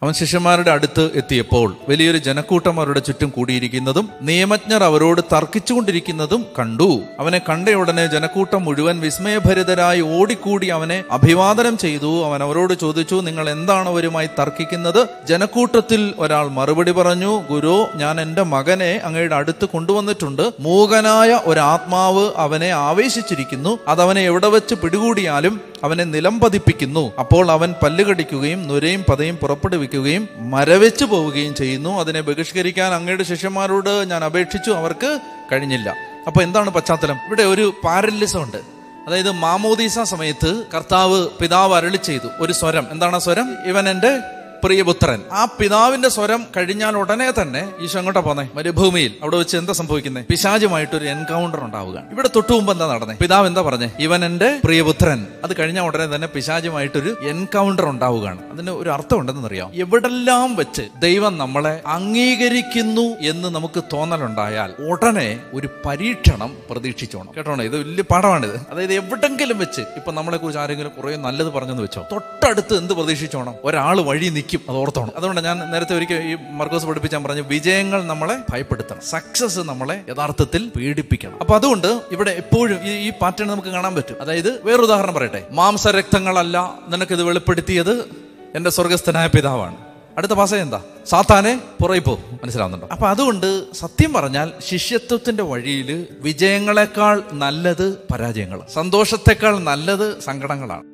അവൻ ശിഷ്യന്മാരുടെ അടുത്ത് എത്തിയപ്പോൾ വലിയൊരു ജനക്കൂട്ടം അവരുടെ ചുറ്റും കൂടിയിരിക്കുന്നതും നിയമജ്ഞർ അവരോട് തർക്കിച്ചുകൊണ്ടിരിക്കുന്നതും കണ്ടു അവനെ കണ്ട ഉടനെ ജനക്കൂട്ടം മുഴുവൻ വിസ്മയഭരിതരായി ഓടിക്കൂടി അവനെ അഭിവാദനം ചെയ്തു അവൻ അവരോട് ചോദിച്ചു നിങ്ങൾ എന്താണ് അവരുമായി തർക്കിക്കുന്നത് ജനക്കൂട്ടത്തിൽ ഒരാൾ മറുപടി പറഞ്ഞു ഗുരു ഞാൻ എൻ്റെ മകനെ അങ്ങയുടെ അടുത്ത് കൊണ്ടുവന്നിട്ടുണ്ട് മൂകനായ ഒരാത്മാവ് അവനെ ആവേശിച്ചിരിക്കുന്നു അതവനെ എവിടെ വെച്ച് പിടികൂടിയാലും അവനെ നിലം പതിപ്പിക്കുന്നു അപ്പോൾ അവൻ പല്ലുകടിക്കുകയും നുരയും പതയും പുറപ്പെടുവിക്കുകയും മരവെച്ചു പോവുകയും ചെയ്യുന്നു അതിനെ ബഹിഷ്കരിക്കാൻ അങ്ങയുടെ ശിഷ്യന്മാരോട് ഞാൻ അപേക്ഷിച്ചു അവർക്ക് കഴിഞ്ഞില്ല അപ്പൊ എന്താണ് പശ്ചാത്തലം ഇവിടെ ഒരു പാരലിസം ഉണ്ട് അതായത് മാമോദീസ സമയത്ത് കർത്താവ് പിതാവ് അരളി ചെയ്തു ഒരു സ്വരം എന്താണ് ആ സ്വരം ഇവൻ എൻ്റെ പ്രിയപുത്രൻ ആ പിതാവിന്റെ സ്വരം കഴിഞ്ഞാൽ ഉടനെ തന്നെ ഈശോ എങ്ങോട്ടാ പോന്നെ മരുഭൂമിയിൽ അവിടെ വെച്ച് എന്താ സംഭവിക്കുന്നത് പിശാചുമായിട്ട് ഒരു എൻകൗണ്ടർ ഉണ്ടാവുകയാണ് ഇവിടെ തൊട്ടു മുമ്പ് എന്താ നടന്നത് പിതാവ് എന്താ പറഞ്ഞേ ഇവൻ എന്റെ പ്രിയപുത്രൻ അത് കഴിഞ്ഞ ഉടനെ തന്നെ പിശാചുമായിട്ടൊരു എൻകൗണ്ടർ ഉണ്ടാവുകയാണ് അതിന് ഒരു അർത്ഥം ഉണ്ടെന്ന് അറിയാം എവിടെല്ലാം വെച്ച് ദൈവം നമ്മളെ അംഗീകരിക്കുന്നു എന്ന് നമുക്ക് തോന്നലുണ്ടായാൽ ഉടനെ ഒരു പരീക്ഷണം പ്രതീക്ഷിച്ചോണം കേട്ടോണേ ഇത് വലിയ പാഠമാണിത് അതായത് എവിടെങ്കിലും വെച്ച് ഇപ്പൊ നമ്മളെ കുറിച്ച് ആരെങ്കിലും കുറെ നല്ലത് പറഞ്ഞെന്ന് വെച്ചോ തൊട്ടടുത്ത് എന്ത് പ്രതീക്ഷിച്ചോണം ഒരാൾ വഴി നിൽക്കും അത് ഓർത്തോണം അതുകൊണ്ട് ഞാൻ നേരത്തെ ഒരിക്കൽ ഈ മർക്കോസ് പഠിപ്പിച്ചാൻ പറഞ്ഞു വിജയങ്ങൾ നമ്മളെ ഭയപ്പെടുത്തണം സക്സസ് നമ്മളെ യഥാർത്ഥത്തിൽ പീഡിപ്പിക്കണം അപ്പൊ അതുകൊണ്ട് ഇവിടെ എപ്പോഴും ഈ ഈ പാറ്റേൺ നമുക്ക് കാണാൻ പറ്റും അതായത് വേറൊരു ഉദാഹരണം പറയട്ടെ മാംസരക്തങ്ങളല്ല നിനക്കിത് വെളിപ്പെടുത്തിയത് എന്റെ സ്വർഗസ്ഥനായ പിതാവാണ് അടുത്ത പാസ എന്താ സാത്താനെ പുറകെ പോ മനസ്സിലാവുന്നുണ്ടോ അപ്പൊ അതുകൊണ്ട് സത്യം പറഞ്ഞാൽ ശിഷ്യത്വത്തിന്റെ വഴിയിൽ വിജയങ്ങളെക്കാൾ നല്ലത് പരാജയങ്ങൾ സന്തോഷത്തെക്കാൾ നല്ലത് സങ്കടങ്ങളാണ്